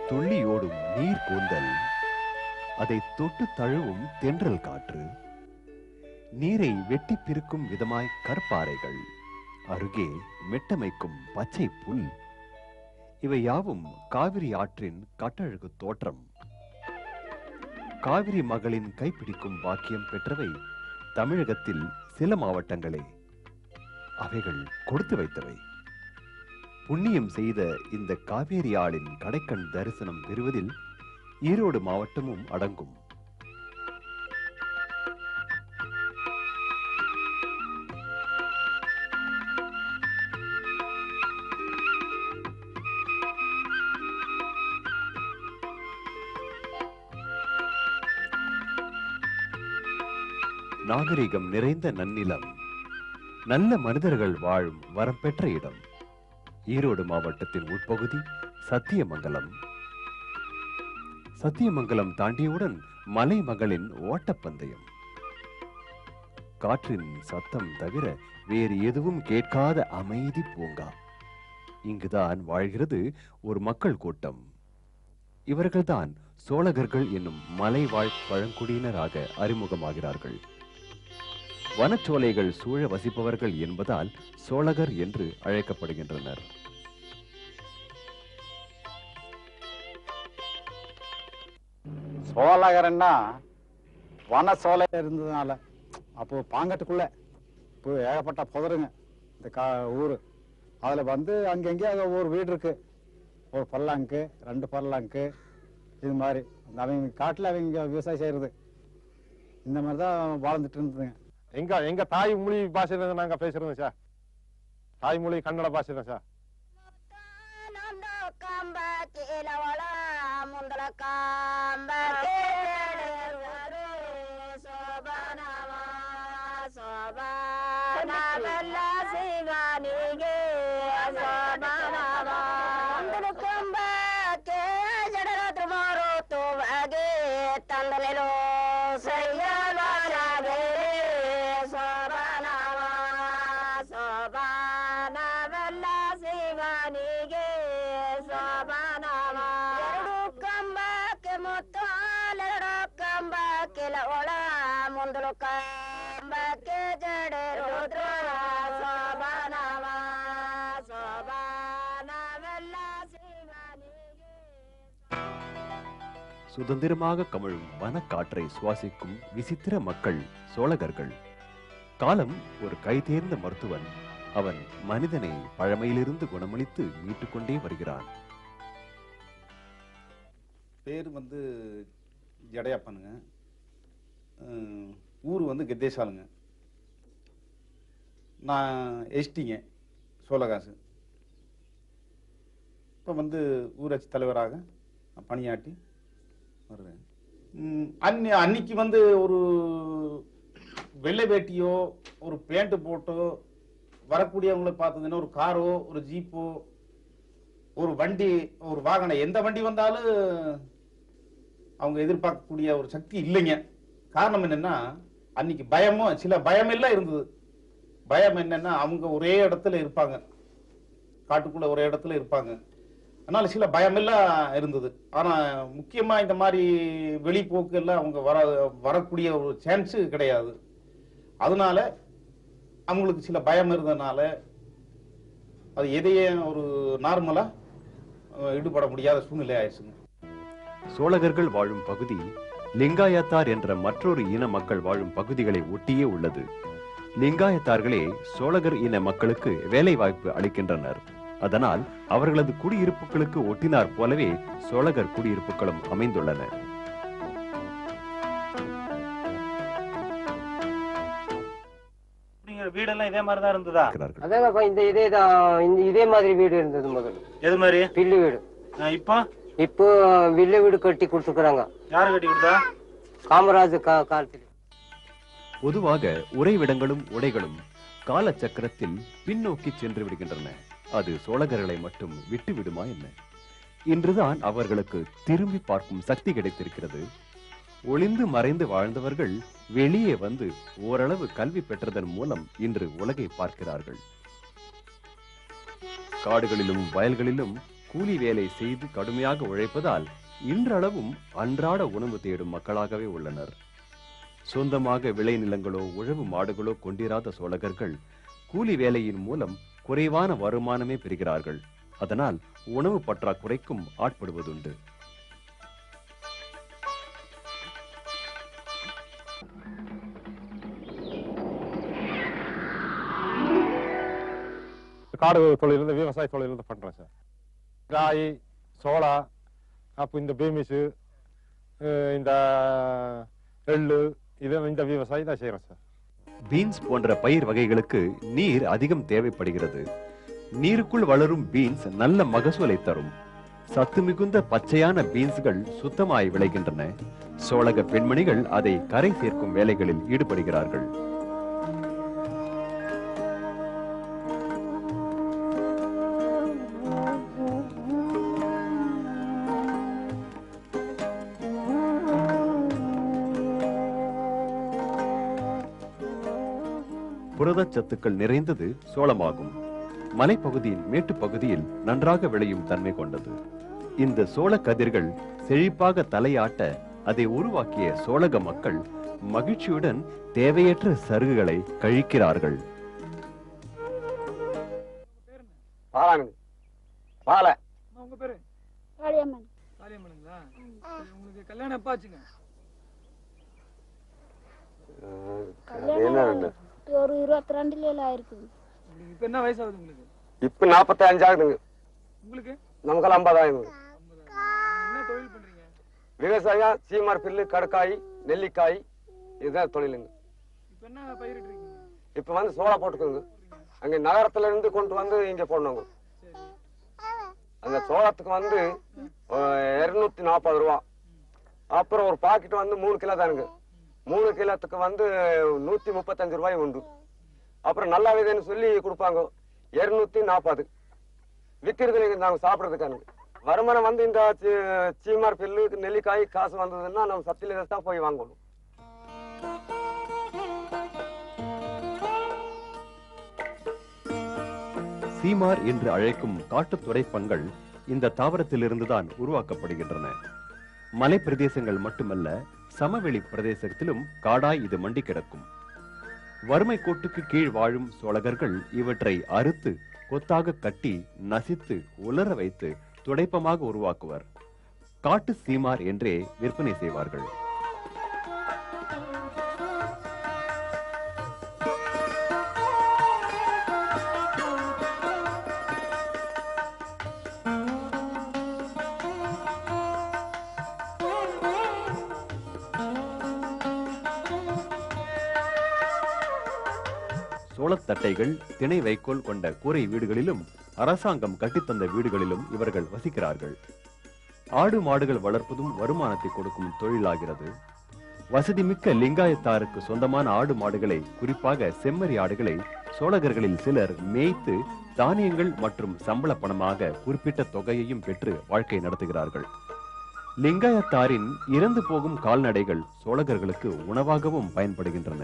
துள்ளியோடும் நீர் கூந்தல் அதை தொட்டு தழுவும் தென்றல் காற்று நீரை வெட்டிப் பிரிக்கும் விதமாய் கற்பாறைகள் அருகே மெட்டமைக்கும் பச்சை புல் இவை யாவும் காவிரி ஆற்றின் கட்டழகு தோற்றம் காவிரி மகளின் கைப்பிடிக்கும் பாக்கியம் பெற்றவை தமிழகத்தில் சில மாவட்டங்களே அவைகள் கொடுத்து வைத்தவை புண்ணியம் செய்த இந்த காவேரி ஆளின் கடைக்கண் தரிசனம் பெறுவதில் ஈரோடு மாவட்டமும் அடங்கும் நாகரிகம் நிறைந்த நன்னிலம் நல்ல மனிதர்கள் வாழும் வரம் பெற்ற இடம் ஈரோடு மாவட்டத்தின் உட்பகுதி சத்தியமங்கலம் சத்தியமங்கலம் தாண்டியவுடன் மலைமகளின் ஓட்டப்பந்தயம் காற்றின் சத்தம் தவிர வேறு எதுவும் கேட்காத அமைதி பூங்கா இங்குதான் வாழ்கிறது ஒரு மக்கள் கூட்டம் இவர்கள்தான் சோழகர்கள் என்னும் மலைவாழ் பழங்குடியினராக அறிமுகமாகிறார்கள் வனச்சோலைகள் சூழ வசிப்பவர்கள் என்பதால் சோழகர் என்று அழைக்கப்படுகின்றனர் சோழகரன்னா வன சோலை இருந்ததுனால அப்போ பாங்கட்டுக்குள்ள இப்போ ஏகப்பட்ட புதருங்க இந்த கா ஊர் அதில் வந்து அங்கங்கே அது ஒரு வீடு இருக்கு ஒரு பல்லாங்கு ரெண்டு பல்லாங்கு இது மாதிரி அந்த அவங்க காட்டில் அவங்க விவசாயம் செய்கிறது இந்த மாதிரி தான் வாழ்ந்துட்டு இருந்ததுங்க எங்க எங்க தாய் மொழி பாஷையில நாங்க பேசுறோம் சார் தாய்மொழி கன்னட பாஷை தான் சார் ನಂದು ಕಂಬ ಕೀಲವಳ ಮುಂದಲ ಕಂಬ ಕೇಳಿರುವರು ಶೋಭನವ ಶೋಭನವೆಲ್ಲ ಶಿವನಿಗೆ ಶೋಭನವ ಮುಂದಲ ಕಂಬಕ್ಕೆ ಜಡರಾತ್ರಿ ಮಾರುತ್ತುವಾಗೆ ತಂದಲೆಲೋ ಸಯ್ಯಲಾಗೆ ಶೋಭನವ ಶೋಭನವೆಲ್ಲ ಶಿವನಿಗೆ ಶೋಭನವ ಎರಡು ಕಂಬಕ್ಕೆ ಮೊತ್ತಲೆರಡು ಕಂಬಕ್ಕೆ ಒಳ ಮುಂದಲು ಕಂಬಕ್ಕೆ ಜಡೆ ರುದ್ರ ಶೋಭನವ ಶೋಭನವೆಲ್ಲ ಶಿವನಿಗೆ சுதந்திரமாக கமழும் வனக்காற்றை சுவாசிக்கும் விசித்திர மக்கள் சோழகர்கள் காலம் ஒரு கைதேர்ந்த மருத்துவன் அவன் மனிதனை பழமையிலிருந்து குணமளித்து மீட்டுக் கொண்டே வருகிறான் பேர் வந்து ஜடையப்பனுங்க அஹ் ஊர் வந்து கெத்தேசாலுங்க நான் எஸ்டிங்க சோழகாசு இப்போ வந்து ஊராட்சி தலைவராக நான் பணியாற்றி வருவேன் ம், அன்னி அன்னைக்கு வந்து ஒரு வெள்ளை வேட்டியோ ஒரு பேண்ட்டு போட்டோ வரக்கூடியவங்களை பார்த்ததுன்னா ஒரு காரோ ஒரு ஜீப்போ ஒரு வண்டி ஒரு வாகனம் எந்த வண்டி வந்தாலும் அவங்க எதிர்பார்க்கக்கூடிய ஒரு சக்தி இல்லைங்க காரணம் என்னன்னா அன்னைக்கு பயமும் சில பயம் எல்லாம் இருந்தது பயம் என்னன்னா அவங்க ஒரே இடத்துல இருப்பாங்க காட்டுக்குள்ள ஒரே இடத்துல இருப்பாங்க அதனால சில பயமெல்லாம் இருந்தது ஆனா முக்கியமா இந்த மாதிரி வெளிப்போக்கு எல்லாம் அவங்க வர வரக்கூடிய ஒரு சான்ஸ் கிடையாது அதனால அவங்களுக்கு சில பயம் இருந்ததுனால அது எதையே ஒரு நார்மலா அஹ், ஈடுபட முடியாத சூழ்நிலை ஆயிடுச்சுங்க சோழகர்கள் வாழும் பகுதி லிங்காயத்தார் என்ற மற்றொரு இன மக்கள் வாழும் பகுதிகளை ஒட்டியே உள்ளது லிங்காயத்தார்களே சோழகர் இன மக்களுக்கு வேலை வாய்ப்பு அளிக்கின்றனர் அதனால் அவர்களது குடியிருப்புகளுக்கு ஒட்டினார் போலவே சோழகர் குடியிருப்புகளும் அமைந்துள்ளன அப்படிங்கிற வீடெல்லாம் இதே மாதிரி தான் இருந்ததா இருக்கிறார்கள். அதாங்கப்பா இந்த இதே தான் இந்த இதே மாதிரி வீடு இருந்தது முதல்ல எது மாதிரி வில்லு வீடு அஹ் இப்போ இப்போ வில்லு வீடு கட்டி கொடுத்துருக்குறாங்க யாரு கட்டி கொடுத்தா காமராஜ் கா காலத்தில் பொதுவாக உறைவிடங்களும் உடைகளும் காலச்சக்கரத்தில் பின்னோக்கி சென்று விடுகின்றன அது சோழகர்களை மட்டும் விட்டு விடுமா என்ன இன்றுதான் அவர்களுக்கு திரும்பி பார்க்கும் சக்தி கிடைத்திருக்கிறது ஒளிந்து மறைந்து வாழ்ந்தவர்கள் வெளியே வந்து ஓரளவு கல்வி பெற்றதன் மூலம் இன்று உலகை பார்க்கிறார்கள் காடுகளிலும் வயல்களிலும் கூலி வேலை செய்து கடுமையாக உழைப்பதால் இன்றளவும் அன்றாட உணவு தேடும் மக்களாகவே உள்ளனர் சொந்தமாக விளைநிலங்களோ உழவு மாடுகளோ கொண்டிராத சோழகர்கள் கூலி வேலையின் மூலம் குறைவான வருமானமே பெறுகிறார்கள் அதனால் உணவு பற்றாக்குறைக்கும் ஆட்படுவதுண்டு காடு தொழிலிருந்து விவசாய தொழிலிருந்து பண்றேன் சார் ராகி சோளா அப்போ இந்த பீமிஸு இந்த எள்ளு இது இந்த விவசாயம் தான் செய்யறேன் சார் பீன்ஸ் போன்ற பயிர் வகைகளுக்கு நீர் அதிகம் தேவைப்படுகிறது நீருக்குள் வளரும் பீன்ஸ் நல்ல மகசூலை தரும் சத்து மிகுந்த பச்சையான பீன்ஸ்கள் சுத்தமாய் விளைகின்றன சோழக பெண்மணிகள் அதை கரை சேர்க்கும் வேலைகளில் ஈடுபடுகிறார்கள் புரதச்சத்துக்கள் நிறைந்தது சோளமாகும் மலைப்பகுதியின் மேட்டுப் பகுதியில் நன்றாக விளையும் தன்மை கொண்டது இந்த சோள கதிர்கள் செழிப்பாக தலையாட்ட அதை உருவாக்கிய சோழக மக்கள் மகிழ்ச்சியுடன் தேவையற்ற சருகுகளை கழிக்கிறார்கள் பாலாங்க பாலை உங்க பேரு காளியம்மன் காளியம்மனுங்களா சரி, உங்களுக்கு கல்யாணம் எப்ப ஆச்சுங்க என்ன ரெண்டு ஒரு இருபத்தி ரெண்டுல ஆயிருக்குது உங்களுக்கு இப்ப என்ன வயசாகுது உங்களுக்கு இப்ப நாற்பத்தி அஞ்சாகுதுங்க உங்களுக்கு நமக்கெல்லாம் ஐம்பதாயிரம் என்ன தொழில் பண்றீங்க விவசாயம் சீமார் பில்லு கடுக்காய் நெல்லிக்காய் இதுதான் தொழிலுங்க இப்ப என்ன பயிரிட்டு இருக்கீங்க இப்ப வந்து சோளா போட்டுக்கோங்க அங்க நகரத்துல இருந்து கொண்டு வந்து இங்க போடணுங்க சரி அந்த சோளத்துக்கு வந்து இருநூத்தி நாற்பது ரூபா அப்புறம் ஒரு பாக்கெட் வந்து மூணு கிலோ தானுங்க மூணு கிலோத்துக்கு வந்து நூத்தி முப்பத்தஞ்சு ரூபாய் உண்டு அப்புறம் நல்லா விதைன்னு சொல்லி கொடுப்பாங்க இருநூத்தி நாற்பது விற்கிறது நீங்க நாங்க சாப்பிட்றதுக்கானுங்க வருமானம் வந்து இந்த சீ- சீமார் பில்லு நெல்லிக்காய் காசு வந்ததுன்னா நம்ம சத்தியில தான் போய் வாங்கணும் சீமார் என்று அழைக்கும் காட்டுத் துடைப்பங்கள் இந்த தாவரத்திலிருந்துதான் உருவாக்கப்படுகின்றன மலை பிரதேசங்கள் மட்டுமல்ல சமவெளி பிரதேசத்திலும் காடாய் இது மண்டி கிடக்கும் வறுமை கோட்டுக்கு கீழ் வாழும் சோழகர்கள் இவற்றை அறுத்து கொத்தாக கட்டி நசித்து உலர வைத்து துடைப்பமாக உருவாக்குவர் காட்டு சீமார் என்றே விற்பனை செய்வார்கள் சோளத்தட்டைகள் திணை வைக்கோல் கொண்ட கூரை வீடுகளிலும் அரசாங்கம் கட்டித்தந்த வீடுகளிலும் இவர்கள் வசிக்கிறார்கள் ஆடு மாடுகள் வளர்ப்பதும் வருமானத்தை கொடுக்கும் தொழிலாகிறது வசதிமிக்க லிங்காயத்தாருக்கு சொந்தமான ஆடு மாடுகளை குறிப்பாக செம்மறி ஆடுகளை சோழகர்களில் சிலர் மேய்த்து தானியங்கள் மற்றும் சம்பள பணமாக குறிப்பிட்ட தொகையையும் பெற்று வாழ்க்கை நடத்துகிறார்கள் லிங்காயத்தாரின் இறந்து போகும் கால்நடைகள் சோழகர்களுக்கு உணவாகவும் பயன்படுகின்றன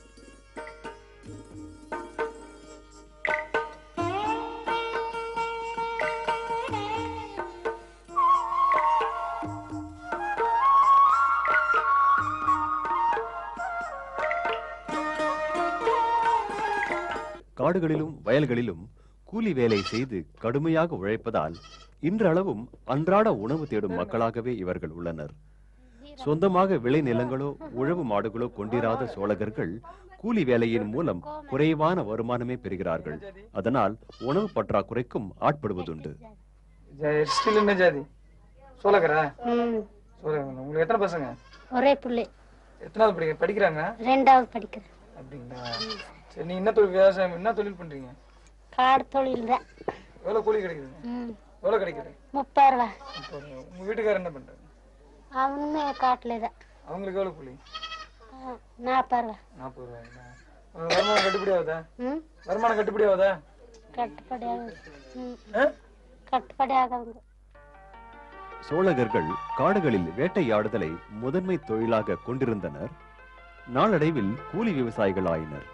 காடுகளிலும் வயல்களிலும் கூலி வேலை செய்து கடுமையாக உழைப்பதால் இன்றளவும் அன்றாட உணவு தேடும் மக்களாகவே இவர்கள் உள்ளனர் சொந்தமாக விளை நிலங்களோ உழவு மாடுகளோ கொண்டிராத சோழகர்கள் கூலி வேலையின் மூலம் குறைவான வருமானமே பெறுகிறார்கள் அதனால் உணவு பற்றாக்குறைக்கும் ஆட்படுவதுண்டு ஸ்டில் என்ன ஜாதி சோழக்கரா ம் சோழக்கரா உங்களுக்கு எத்தனை பசங்க ஒரே பிள்ளை எத்தனாவது படிக்க படிக்கிறாங்க ரெண்டாவது படிக்கிறேன் அப்படிங்களா சரி நீங்க என்ன தொழில் விவசாயம் என்ன தொழில் பண்றீங்க காடு தொழில் தான் எவ்வளவு கூலி கிடைக்குதுங்க ம் எவ்வளவு கிடைக்குது முப்பது ரூபா இப்போ உங்க வீட்டுக்காரர் என்ன பண்றாங்க அவனுமே காட்டில் தான் அவங்களுக்கு எவ்வளவு கூலி ஆ, நாற்பது ரூபா நாற்பது ரூபாய்ங்களா உங்க வருமானம் கட்டுப்படி ஆகுதா ம் வருமானம் கட்டுப்படி ஆகுதா கட்டுப்படியாக ம் ஆ? கட்டுப்படியாகவங்க சோழகர்கள் காடுகளில் வேட்டையாடுதலை முதன்மை தொழிலாக கொண்டிருந்தனர் நாளடைவில் கூலி விவசாயிகள் ஆயினர்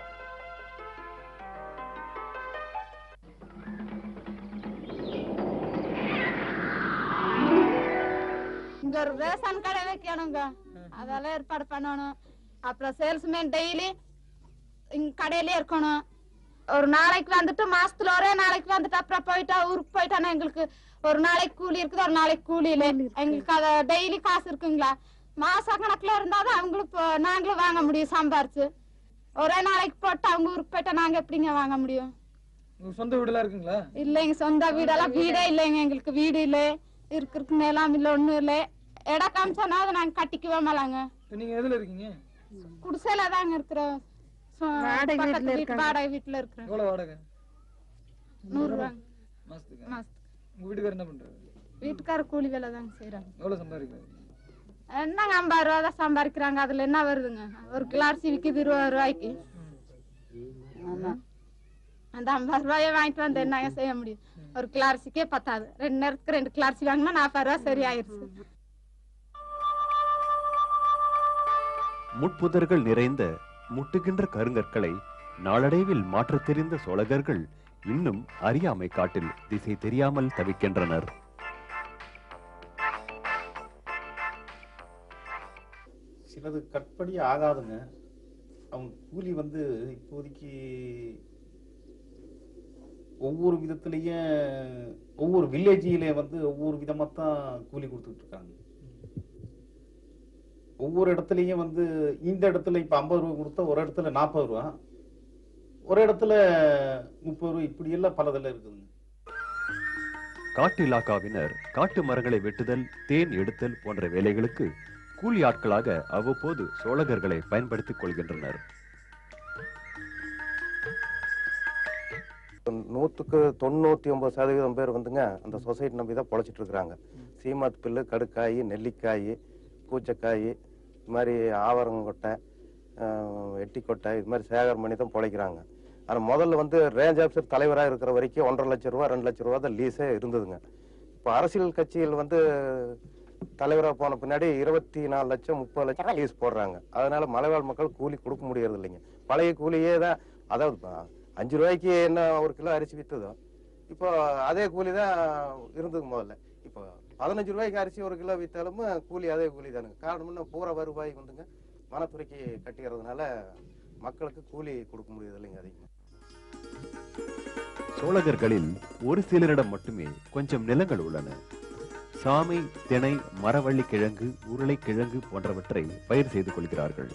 ஒரு ரேஷன் கடை வைக்கணுங்க அதெல்லாம் ஏற்பாடு பண்ணணும் அப்புறம் சேல்ஸ்மேன் டெய்லி இங்க கடையிலே இருக்கணும் ஒரு நாளைக்கு வந்துட்டு மாசத்துல ஒரே நாளைக்கு வந்துட்டு அப்புறம் போயிட்டா ஊருக்கு போயிட்டானா எங்களுக்கு ஒரு நாளைக்கு கூலி இருக்குது ஒரு நாளைக்கு கூலி இல்ல எங்களுக்கு அத டெய்லி காசு இருக்குங்களா மாச கணக்குல இருந்தாதான் அவங்களுக்கு இப்போ நாங்களும் வாங்க முடியும் சம்பாரிச்சு ஒரே நாளைக்கு போட்டு அவங்க ஊருக்கு போயிட்டா நாங்க எப்படிங்க வாங்க முடியும் உங்க சொந்த வீடெல்லாம் இருக்குங்களா இல்லைங்க சொந்த வீடெல்லாம் வீடே இல்லைங்க எங்களுக்கு வீடு இல்ல இருக்கிறதுக்கு நிலம் இல்ல ஒண்ணும் இல்ல இடம் காமிச்சானா அதை நாங்க கட்டிக்கவே மாலாங்க இப்ப நீங்க எதுல இருக்கீங்க குடிசையில தாங்க இருக்கிறோம் சொ- வாடகை பக்கத்து வீட்டுல வீட்டு இருக்காங்க. வாடகை வீட்டுல இருக்கிறோம் எவ்வளவு வாடகை நூறு ரூபாங்க மாசத்துக்கு மாசத்துக்கு உங்க வீட்டுக்காரர் என்ன பண்றாரு வீட்டுக்கார கூலி வேலை தாங்க செய்யறாங்க எவ்வளவு சம்பாதிக்கிறாரு என்னங்க ஐம்பது ரூபா தான் சம்பாதிக்கிறாங்க அதுல என்ன வருதுங்க ஒரு கிலோ அரிசி விக்குது இருபது ரூபாய்க்கு ஆமா அந்த ஐம்பது ரூபாயை வாங்கிட்டு வந்து என்னங்க செய்ய முடியும் ஒரு கிலோ அரிசிக்கே பத்தாது ரெண்டு நேரத்துக்கு ரெண்டு கிலோ அரிசி வாங்கினா நாற்பது ரூபா சரியாயிருச்சு முட்புதர்கள் நிறைந்த முட்டுகின்ற கருங்கற்களை நாளடைவில் மாற்றத் தெரிந்த சோழகர்கள் இன்னும் அறியாமை காட்டில் திசை தெரியாமல் தவிக்கின்றனர் சிலது கட்படி ஆகாதுங்க அவங்க கூலி வந்து இப்போதைக்கு ஒவ்வொரு விதத்துலயும் ஒவ்வொரு வில்லேஜிலே வந்து ஒவ்வொரு விதமா தான் கூலி கொடுத்துட்டு இருக்காங்க ஒவ்வொரு இடத்துலயும் வந்து இந்த இடத்துல இப்ப ஐம்பது ரூபா கொடுத்தா ஒரு இடத்துல நாற்பது ரூபா ஒரு இடத்துல முப்பது ரூபா இப்படி எல்லாம் பலதெல்லாம் இருக்குதுங்க காட்டு இலாக்காவினர் காட்டு மரங்களை வெட்டுதல் தேன் எடுத்தல் போன்ற வேலைகளுக்கு கூலி ஆட்களாக அவ்வப்போது சோழகர்களை பயன்படுத்திக் கொள்கின்றனர் நூற்றுக்கு தொண்ணூற்றி ஒம்பது சதவீதம் பேர் வந்துங்க அந்த சொசைட்டி நம்பி தான் பொழைச்சிட்டு இருக்கிறாங்க சீமாத் பில்லு கடுக்காய் நெல்லிக்காய் பூச்சக்காய் இது மாதிரி ஆவரங்கொட்டை ஆஹ், எட்டிக்கொட்டை இது மாதிரி சேகரம் பண்ணி தான் பொழைக்கிறாங்க ஆனால் முதல்ல வந்து ரேஞ்ச் ஆஃபீஸர் தலைவராக இருக்கிற வரைக்கும் ஒன்றரை லட்ச ரூபா ரெண்டு லட்ச ரூபா தான் லீஸே இருந்ததுங்க இப்போ அரசியல் கட்சிகள் வந்து தலைவராக போன பின்னாடி இருபத்தி நாலு லட்சம் முப்பது லட்சம் ரூபாய் லீஸ் போடுறாங்க அதனால மலைவாழ் மக்கள் கூலி கொடுக்க முடியறது இல்லைங்க பழைய கூலியே தான் அதாவது ப- அஞ்சு ரூபாய்க்கு என்ன ஒரு கிலோ அரிசி விற்றதோ இப்போ அதே கூலி தான் இருந்தது முதல்ல இப்போ பதினஞ்சு ரூபாய்க்கு அரிசி ஒரு கிலோ விற்றாலும் கூலி அதே கூலி தானுங்க காரணம் என்ன பூரா வருவாய் வந்துங்க வனத்துறைக்கு கட்டிக்கிறதுனால மக்களுக்கு கூலி கொடுக்க முடியறது இல்லைங்க அதிகமாக சோழகர்களில் ஒரு சிலரிடம் மட்டுமே கொஞ்சம் நிலங்கள் உள்ளன சாமை திணை மரவள்ளி கிழங்கு உருளைக்கிழங்கு போன்றவற்றை பயிர் செய்து கொள்கிறார்கள்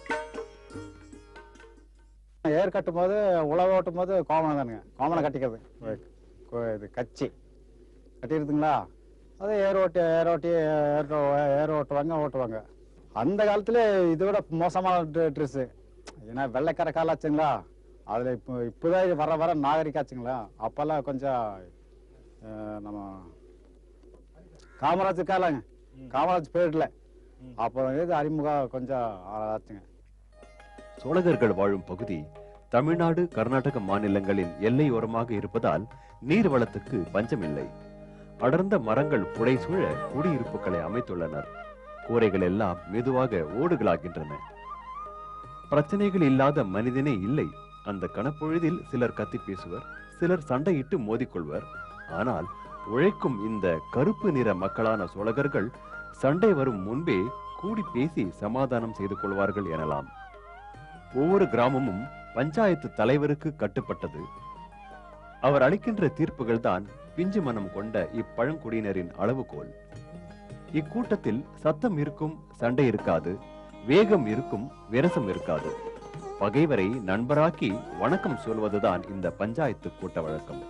ஏர் கட்டும் போது உழவு ஓட்டும் போது கோமணம் தானுங்க கோமணம் கட்டிக்கிறது கொ- இது கச்சி கட்டிடுதுங்களா அது ஏர் ஓட்டி ஏர் ஓட்டி ஏர் ஓ- ஏர் ஓட்டுவாங்க ஓட்டுவாங்க அந்த காலத்துல இதை விட மோசமான ட்ரெஸ்ஸு ஏன்னா வெள்ளைக்கார காலாச்சுங்களா அதில் இப்போ இப்போதான் இது வர வர நாகரிகாச்சுங்களா அப்போல்லாம் கொஞ்சம் அஹ், நம்ம காமராஜ் காலங்க காமராஜ் பீரியட்ல அப்போ இது அறிமுகம் கொஞ்சம் ஆச்சுங்க சோழகர்கள் வாழும் பகுதி தமிழ்நாடு கர்நாடக மாநிலங்களின் எல்லையோரமாக இருப்பதால் நீர் வளத்துக்கு பஞ்சமில்லை அடர்ந்த மரங்கள் புடைசூழ குடியிருப்புகளை அமைத்துள்ளனர் கூரைகள் எல்லாம் மெதுவாக ஓடுகளாகின்றன பிரச்சனைகள் இல்லாத மனிதனே இல்லை அந்த கணப்பொழுதில் சிலர் கத்தி பேசுவர் சிலர் சண்டையிட்டு மோதிக்கொள்வர் ஆனால் உழைக்கும் இந்த கருப்பு நிற மக்களான சோழகர்கள் சண்டை வரும் முன்பே கூடி பேசி சமாதானம் செய்து கொள்வார்கள் எனலாம் ஒவ்வொரு கிராமமும் பஞ்சாயத்து தலைவருக்கு கட்டுப்பட்டது அவர் அளிக்கின்ற தீர்ப்புகள் தான் பிஞ்சு மனம் கொண்ட இப்பழங்குடியினரின் அளவுகோல் இக்கூட்டத்தில் சத்தம் இருக்கும் சண்டை இருக்காது வேகம் இருக்கும் விரசம் இருக்காது பகைவரை நண்பராக்கி வணக்கம் சொல்வதுதான் இந்த பஞ்சாயத்து கூட்ட வழக்கம்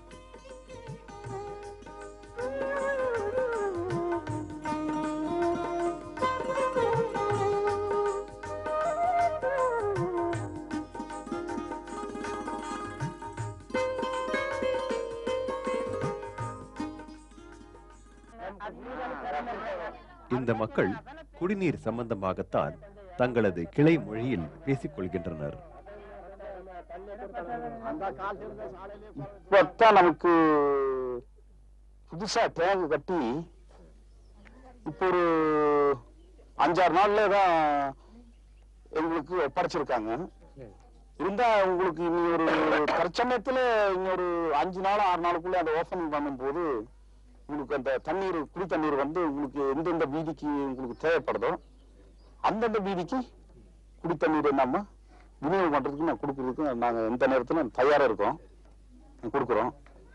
இந்த மக்கள் குடிநீர் சம்பந்தமாகத்தான் தங்களது கிளை மொழியில் பேசிக் கொள்கின்றனர் இப்பத்தான் நமக்கு புதுசா டேங்க் கட்டி இப்போ ஒரு அஞ்சாறு நாள்ல தான் எங்களுக்கு ஒப்படைச்சிருக்காங்க இருந்தா உங்களுக்கு இனி ஒரு தற்சமயத்துல இனி ஒரு அஞ்சு நாள் ஆறு நாளுக்குள்ள அதை ஓபன் பண்ணும்போது உங்களுக்கு அந்த தண்ணீர் குடி தண்ணீர் வந்து உங்களுக்கு எந்தெந்த வீதிக்கு உங்களுக்கு தேவைப்படுதோ அந்தந்த வீதிக்கு குடி தண்ணீர் நம்ம விநியோகம் பண்றதுக்கு நான் கொடுக்கறதுக்கு நாங்க எந்த நேரத்துல தயாரா இருக்கோம் கொடுக்குறோம்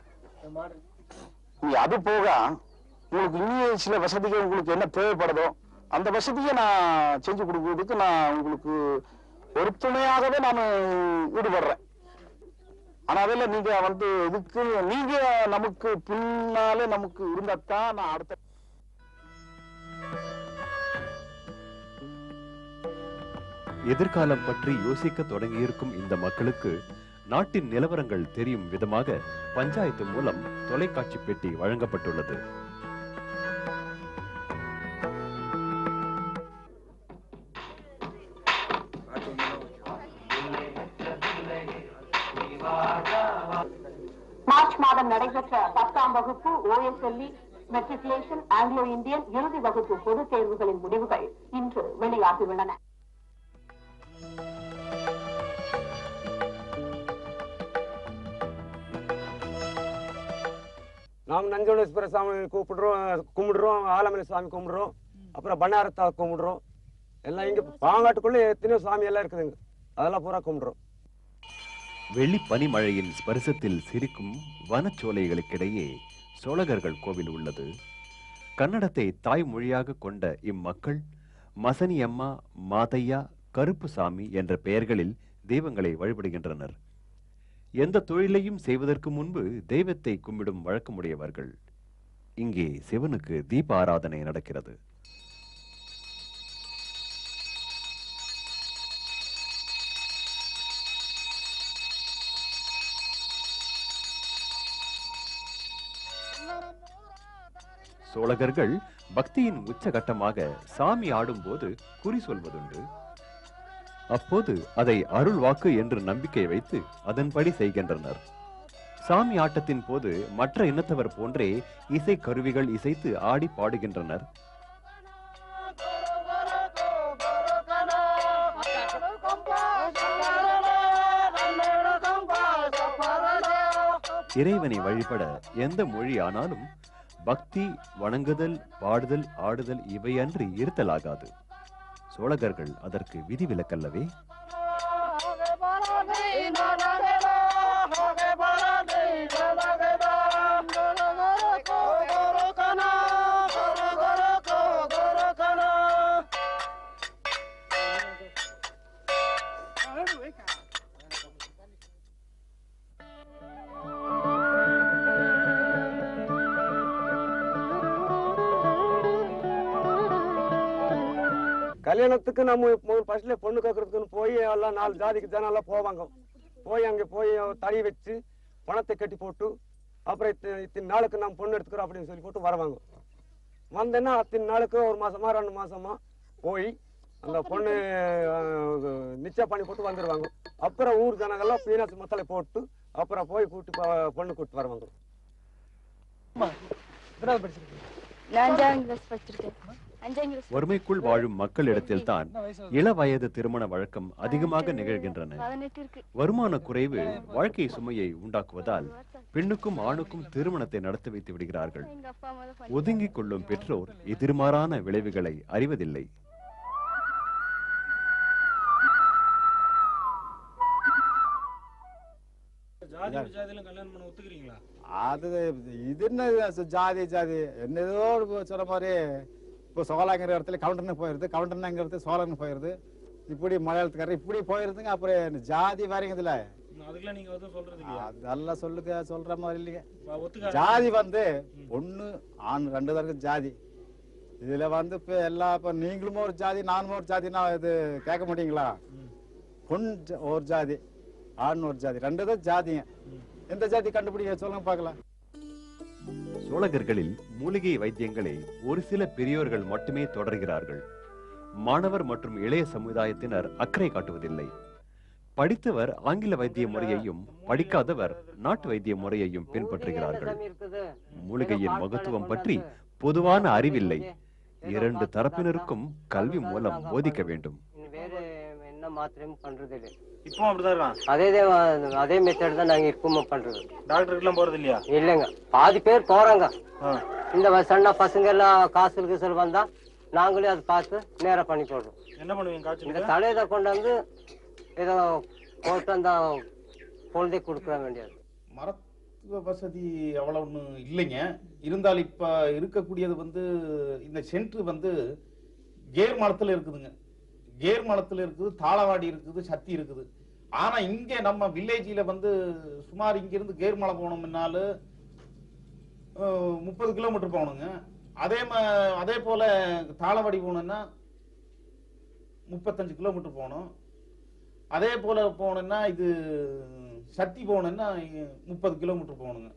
நீ அது போக உங்களுக்கு இன்னும் சில வசதிகள் உங்களுக்கு என்ன தேவைப்படுதோ அந்த வசதியை நான் செஞ்சு கொடுக்கறதுக்கு நான் உங்களுக்கு ஒரு துணையாகவே நான் ஈடுபடுறேன் ஆனா அதில் நீங்க வந்து இதுக்கு நீங்க நமக்கு பின்னாலே நமக்கு இருந்தாத்தான் நான் அடுத்த எதிர்காலம் பற்றி யோசிக்க தொடங்கியிருக்கும் இந்த மக்களுக்கு நாட்டின் நிலவரங்கள் தெரியும் விதமாக பஞ்சாயத்து மூலம் தொலைக்காட்சி பெட்டி வழங்கப்பட்டுள்ளது மார்ச் மாதம் நடைபெற்ற பத்தாம் வகுப்பு ஓஎஸ்எல்இ மெட்ரிகுலேஷன் ஆங்கிலோ இந்தியன் இறுதி வகுப்பு பொதுத் தேர்வுகளின் முடிவுகள் இன்று வெளியாகியுள்ளன நாம் நஞ்சோணேஸ்வர சாமி கூப்பிடுறோம் கும்பிடுறோம் ஆலமலை சாமி கும்பிடுறோம் அப்புறம் பண்ணாரத்தா கும்பிடுறோம் எல்லாம் இங்க பாங்காட்டுக்குள்ள எத்தனையோ சாமி எல்லாம் இருக்குதுங்க அதெல்லாம் பூரா கும்பிடுறோம் வெள்ளி பனிமழையின் ஸ்பரிசத்தில் சிரிக்கும் வனச்சோலைகளுக்கிடையே சோழகர்கள் கோவில் உள்ளது கன்னடத்தை தாய்மொழியாக கொண்ட இம்மக்கள் மசனியம்மா மாதையா கருப்புசாமி என்ற பெயர்களில் தெய்வங்களை வழிபடுகின்றனர் எந்த தொழிலையும் செய்வதற்கு முன்பு தெய்வத்தை கும்பிடும் வழக்கமுடையவர்கள் இங்கே சிவனுக்கு தீப ஆராதனை நடக்கிறது சோழகர்கள் பக்தியின் உச்சகட்டமாக சாமி ஆடும்போது குறி சொல்வதுண்டு அப்போது அதை அருள் வாக்கு என்று நம்பிக்கை வைத்து அதன்படி செய்கின்றனர் சாமி ஆட்டத்தின் போது மற்ற இனத்தவர் போன்றே இசை கருவிகள் இசைத்து ஆடி பாடுகின்றனர் இறைவனை வழிபட எந்த மொழி ஆனாலும் பக்தி வணங்குதல் பாடுதல் ஆடுதல் இவையன்றி இருத்தலாகாது சோழகர்கள் அதற்கு விதிவிலக்கல்லவே கல்யாணத்துக்கு நம்ம ஃபர்ஸ்ட்ல பொண்ணு கேட்கறதுக்குன்னு போய் எல்லாம் நாலு ஜாதிக்கு ஜனம் எல்லாம் போவாங்க போய் அங்கே போய் தறி வச்சு பணத்தை கட்டி போட்டு அப்புறம் இத்தனை இத்தனை நாளுக்கு நம்ம பொண்ணு எடுத்துக்கிறோம் அப்படின்னு சொல்லி போட்டு வருவாங்க வந்தேன்னா அத்தனை நாளுக்கு ஒரு மாசமா ரெண்டு மாசமா போய் அந்த பொண்ணு அஹ், நிச்சயம் பண்ணி போட்டு வந்துடுவாங்க அப்புறம் ஊர் ஜனங்கள்லாம் பீனஸ் மத்தலை போட்டு அப்புறம் போய் கூட்டி போ- பொண்ணு கூட்டி வருவாங்க நான் அஞ்சாம் கிளாஸ் படிச்சிருக்கேன் அஞ்சாம் கிளாஸ் வறுமைக்குள் வாழும் மக்களிடத்தில்தான் இள வயது திருமண வழக்கம் அதிகமாக நிகழ்கின்றன பதினெட்டு இருக்கு வருமான குறைவு வாழ்க்கை சுமையை உண்டாக்குவதால் பெண்ணுக்கும் ஆணுக்கும் திருமணத்தை நடத்தி வைத்து விடுகிறார்கள் எங்க அப்பா அம்மா தான் ஒதுங்கிக் கொள்ளும் பெற்றோர் எதிர்மாறான விளைவுகளை அறிவதில்லை ஜாதி ஜாதியிலும் கல்யாணம் பண்ண ஒத்துக்கிறீங்களா அது இது என்ன இது ஜாதி ஜாதி என்னதோ ஒரு சொன்ன மாதிரி இப்போ சோழாங்கிற இடத்துல கவுண்டர்னு போயிருது கவுண்டர்னுங்கிறது சோழன்னு போயிருது இப்படி மலையாளத்துக்காரர் இப்படி போயிருதுங்க அப்புறம் இந்த ஜாதி வேறங்க இதுல அதுக்கெல்லாம் நீங்க எதுவும் சொல்றது இல்லையா அதெல்லாம் சொல்லுங்க சொல்ற மாதிரி இல்லைங்க அப்ப ஒத்துக்க ஜாதி வந்து ஒண்ணு ஆண் ரெண்டு தான் இருக்கு ஜாதி இதுல வந்து இப்ப எல்லா இப்ப நீங்களும் ஒரு ஜாதி நானும் ஒரு ஜாதினா இது கேட்க மாட்டீங்களா பொன் ஜ- ஒரு ஜாதி ஆண் ஒரு ஜாதி ரெண்டு தான் ஜாதிங்க எந்த ஜாதி கண்டுபிடிக்க சொல்லுங்க பார்க்கலாம் சோழகர்களில் மூலிகை வைத்தியங்களை ஒரு சில பெரியோர்கள் மட்டுமே தொடர்கிறார்கள் மாணவர் மற்றும் இளைய சமுதாயத்தினர் அக்கறை காட்டுவதில்லை படித்தவர் ஆங்கில வைத்திய முறையையும் படிக்காதவர் நாட்டு வைத்திய முறையையும் பின்பற்றுகிறார்கள் மூலிகையின் மகத்துவம் பற்றி பொதுவான அறிவில்லை இரண்டு தரப்பினருக்கும் கல்வி மூலம் போதிக்க வேண்டும் வேறு என்ன மாத்திரையும் பண்றது இல்லை இப்போ அப்படிதான் இருக்கான் அதே தான் அதே மெத்தட் தான் நாங்க இப்பவும் பண்றது டாக்டருக்குலாம் போறது இல்லையா இல்லைங்க பாதி பேர் போறாங்க ஆ. இந்த வ- சின்ன பசங்க எல்லாம் காசு கிசல் வந்தா நாங்களே அதை பார்த்து நேரா பண்ணி போடுறோம் என்ன பண்ணுவீங்க இந்த காய்ச்சலுக்கு தலையை கொண்டு வந்து ஏதோ போட்டு அந்த பொழுதை கொடுக்க வேண்டியது மருத்துவ வசதி அவ்வளோ ஒன்றும் இல்லைங்க இருந்தாலும் இப்போ இருக்கக்கூடியது வந்து இந்த சென்ட்ரு வந்து கேர் மலத்தில் இருக்குதுங்க கேர் மலத்தில் இருக்குது தாளவாடி இருக்குது சத்தி இருக்குது ஆனால் இங்கே நம்ம வில்லேஜில் வந்து சுமார் இங்கேருந்து கேர் மலை போனோம்னாலும் முப்பது கிலோமீட்டர் போகணுங்க அதே ம அதே போல் தாளவாடி போகணுன்னா முப்பத்தஞ்சு கிலோமீட்டர் போகணும் அதே போல் போகணுன்னா இது சத்தி போகணுன்னா முப்பது கிலோமீட்டர் போகணுங்க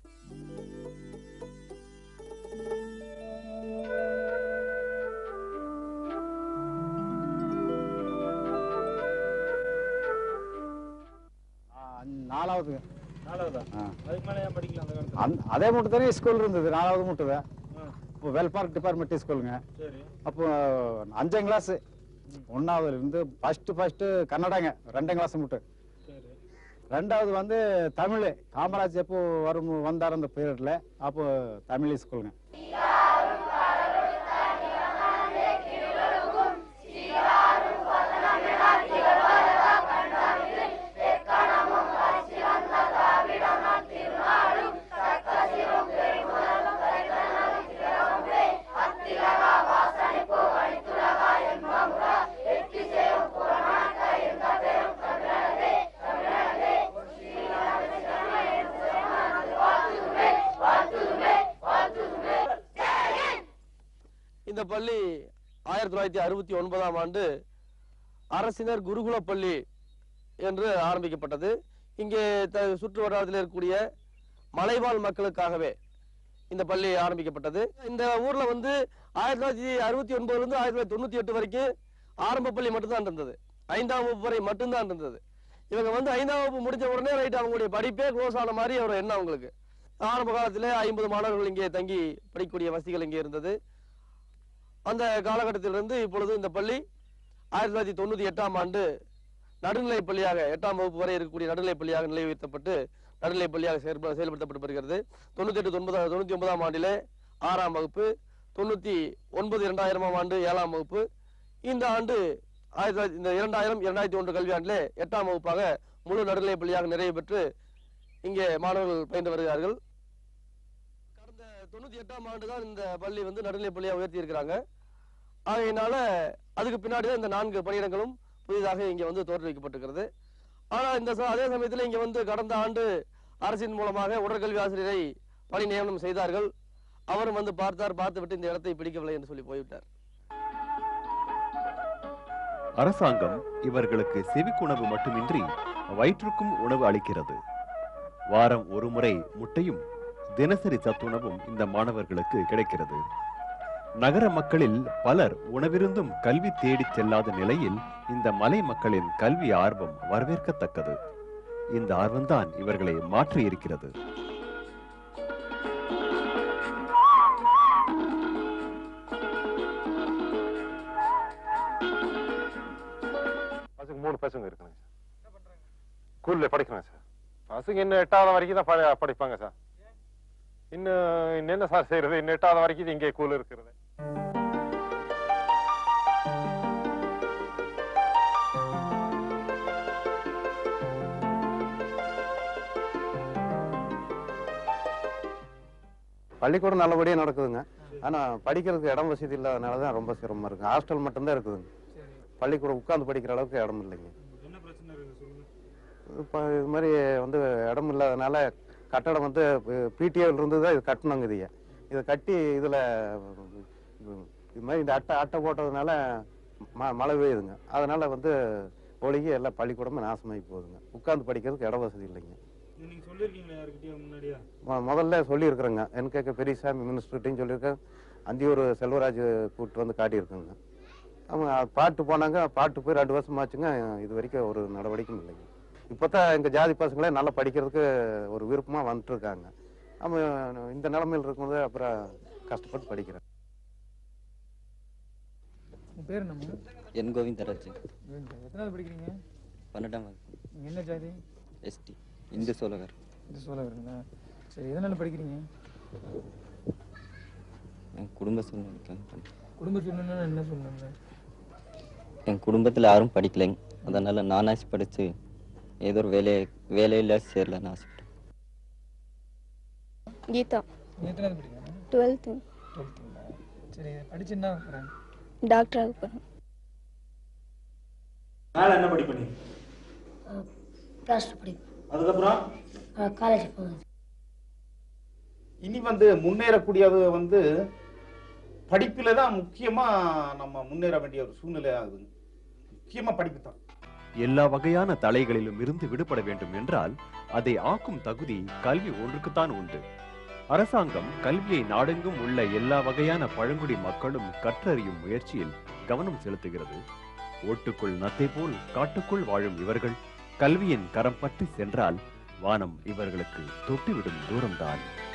நாலாவதுங்க நாலாவதா ஆ. அதுக்கு மேல ஏன் படிக்கல அந்த காலத்துல அந்த அதே மட்டும் தானே ஸ்கூல் இருந்தது நாலாவது மட்டும் தான் ஆ. இப்போ வெல்ஃபேர் டிபார்ட்மெண்ட் ஸ்கூலுங்க சரி அப்போ அஞ்சாம் கிளாஸ் ஒன்றாவதுல இருந்து ஃபர்ஸ்ட் ஃபர்ஸ்ட் கன்னடாங்க ரெண்டாம் கிளாஸ் மட்டும் சரி ரெண்டாவது வந்து தமிழ் காமராஜ் எப்போ வரும் வந்தார் அந்த பீரியட்ல அப்போ தமிழ் ஸ்கூலுங்க இந்த பள்ளி ஆயிரத்தி தொள்ளாயிரத்தி அறுபத்தி ஒன்பதாம் ஆண்டு அரசினர் குருகுல பள்ளி என்று ஆரம்பிக்கப்பட்டது இங்கே த சுற்று வட்டாரத்தில் இருக்கக்கூடிய மலைவாழ் மக்களுக்காகவே இந்த பள்ளி ஆரம்பிக்கப்பட்டது இந்த ஊர்ல வந்து ஆயிரத்தி தொள்ளாயிரத்தி அறுபத்தி ஒன்பதுல இருந்து ஆயிரத்தி தொள்ளாயிரத்தி தொண்ணூத்தி எட்டு வரைக்கும் ஆரம்ப பள்ளி மட்டும்தான் இருந்தது ஐந்தாம் வகுப்பு வரை மட்டும்தான் இருந்தது இவங்க வந்து ஐந்தாம் வகுப்பு முடிஞ்ச உடனே ரைட் அவங்களுடைய படிப்பே க்ளோஸ் ஆன மாதிரி ஒரு எண்ணம் அவங்களுக்கு ஆரம்ப காலத்திலே ஐம்பது மாணவர்கள் இங்கே தங்கி படிக்கக்கூடிய வசதிகள் இங்கே இருந்தது அந்த காலகட்டத்திலிருந்து இப்பொழுது இந்த பள்ளி ஆயிரத்தி தொள்ளாயிரத்தி தொண்ணூத்தி எட்டாம் ஆண்டு நடுநிலை பள்ளியாக எட்டாம் வகுப்பு வரை இருக்கக்கூடிய நடுநிலை பள்ளியாக நிலை உயர்த்தப்பட்டு நடுநிலை பள்ளியாக செயல்ப செயல்படுத்தப்பட்டு வருகிறது தொண்ணூத்தி எட்டு தொண்ணூத்தி தொண்ணூத்தி ஒன்பதாம் ஆண்டிலே ஆறாம் வகுப்பு தொண்ணூத்தி ஒன்பது இரண்டாயிரமாம் ஆண்டு ஏழாம் வகுப்பு இந்த ஆண்டு ஆயிரத்தி தொள்ளாயிரத்தி இந்த இரண்டாயிரம் இரண்டாயிரத்தி ஒன்று கல்வியாண்டிலே எட்டாம் வகுப்பாக முழு நடுநிலை பள்ளியாக நிறைவு பெற்று இங்கே மாணவர்கள் பயின்று வருகிறார்கள் கடந்த தொண்ணூத்தி எட்டாம் ஆண்டு தான் இந்த பள்ளி வந்து நடுநிலை பள்ளியாக உயர்த்தி இருக்கிறாங்க ஆகையினால அதுக்கு பின்னாடி தான் இந்த நான்கு பணியிடங்களும் புதிதாக இங்க வந்து தோற்றுவிக்கப்பட்டிருக்கிறது ஆனா இந்த ச- அதே சமயத்தில் இங்க வந்து கடந்த ஆண்டு அரசின் மூலமாக உடற்கல்வி ஆசிரியரை பணி நியமனம் செய்தார்கள் அவரும் வந்து பார்த்தார் பார்த்துவிட்டு இந்த இடத்தை பிடிக்கவில்லை என்று சொல்லி போய்விட்டார் அரசாங்கம் இவர்களுக்கு செவிக்குணவு மட்டுமின்றி வயிற்றுக்கும் உணவு அளிக்கிறது வாரம் ஒரு முறை முட்டையும் தினசரி சத்துணவும் இந்த மாணவர்களுக்கு கிடைக்கிறது நகர மக்களில் பலர் உணவிருந்தும் கல்வி தேடிச் செல்லாத நிலையில் இந்த மலை மக்களின் கல்வி ஆர்வம் வரவேற்கத்தக்கது இந்த ஆர்வம்தான் இவர்களை மாற்றி இருக்கிறது பசங்க மூணு பசங்க இருக்குங்க சார் ஸ்கூல்ல படிக்கிறாங்க சார் பசங்க இன்னும் எட்டாவது வரைக்கும் தான் ப- படிப்பாங்க சார் இன்னும் இன்னும் என்ன சார் செய்யறது இன்னும் எட்டாவது வரைக்கும் இங்கே ஸ்கூல் இருக்கிறது பள்ளிக்கூடம் நல்லபடியாக நடக்குதுங்க ஆனால் படிக்கிறதுக்கு இடம் வசதி இல்லாதனால தான் ரொம்ப சிரமமாக இருக்குது ஹாஸ்டல் மட்டும்தான் இருக்குதுங்க பள்ளிக்கூடம் உட்காந்து படிக்கிற அளவுக்கு இடம் இல்லைங்க என்ன பிரச்சனை இருக்கு சொல்லுங்க இப்போ இது மாதிரி வந்து இடம் இல்லாதனால கட்டடம் வந்து பிடிஏவில் இருந்து தான் இது கட்டணுங்க இதைய இதை கட்டி இதில் இது மாதிரி இந்த அட்டை அட்டை போட்டதுனால ம மழை பெய்யுதுங்க அதனால வந்து ஒழுகி எல்லாம் பள்ளிக்கூடமே நாசமாகி போகுதுங்க உட்காந்து படிக்கிறதுக்கு இட வசதி இல்லைங்க இது நீங்க சொல்லிருக்கீங்களா யாருக்கிட்டயும் முன்னாடியா மொ- முதல்ல சொல்லியிருக்கிறேங்க என்கேக்க பெரியசாமி மினிஸ்டர்கிட்டையும் சொல்லியிருக்கேன் அந்தியூர் செல்வராஜ் கூப்பிட்டு வந்து காட்டியிருக்கேங்க அவங்க பாட்டு போனாங்க பாட்டு போய் ரெண்டு வருஷம் ஆச்சுங்க இது வரைக்கும் ஒரு நடவடிக்கையும் இல்லைங்க இப்போ தான் எங்கள் ஜாதி பசங்களே நல்லா படிக்கிறதுக்கு ஒரு விருப்பமாக வந்துட்டு இருக்காங்க அவன் இந்த நிலமையில் இருக்கும்போது அப்புறம் கஷ்டப்பட்டு படிக்கிறேன் உன் பேர் என்னம்மா என் கோவிந்தராஜ் எத்தனாவது படிக்கிறீங்க பன்னெண்டாம் வகுப்பு நீங்க என்ன ஜாதி எஸ்டி இந்து சோழகர் இது சொல்ல வரீங்களா சரி எதனால படிக்கிறீங்க என் குடும்ப சூழ்நிலைக்காக பண்ணேன். குடும்ப சூழ்நிலை என்ன சூழ்நிலை என் குடும்பத்தில் யாரும் படிக்கலைங்க அதனால நானாச்சு படித்து ஏதோ ஒரு வேலையை வேலையில் சேரலன்னு ஆசைப்பட்டேன் கீதா நீ எத்தனாவது படிக்கிறீங்க டுவெல்த்து டுவெல்த்துங்களா சரி படிச்சு என்ன போகிறேன் டாக்டர் ஆக போகிறேன் மேலே என்ன படிப்பு நீ ப்ளஸ் டூ படிப்பு அதுக்கப்புறம் காலேஜ் போகுது இனி வந்து முன்னேறக்கூடியது வந்து படிப்பில தான் முக்கியமா நம்ம முன்னேற வேண்டிய ஒரு சூழ்நிலை ஆகுது முக்கியமா படிப்பு தான் எல்லா வகையான தலைகளிலும் இருந்து விடுபட வேண்டும் என்றால் அதை ஆக்கும் தகுதி கல்வி ஒன்றுக்குத்தான் உண்டு அரசாங்கம் கல்வியை நாடெங்கும் உள்ள எல்லா வகையான பழங்குடி மக்களும் கற்றறியும் முயற்சியில் கவனம் செலுத்துகிறது ஓட்டுக்குள் நத்தை போல் காட்டுக்குள் வாழும் இவர்கள் கல்வியின் கரம் பற்றி சென்றால் வானம் இவர்களுக்கு தொட்டுவிடும் தூரம்தான்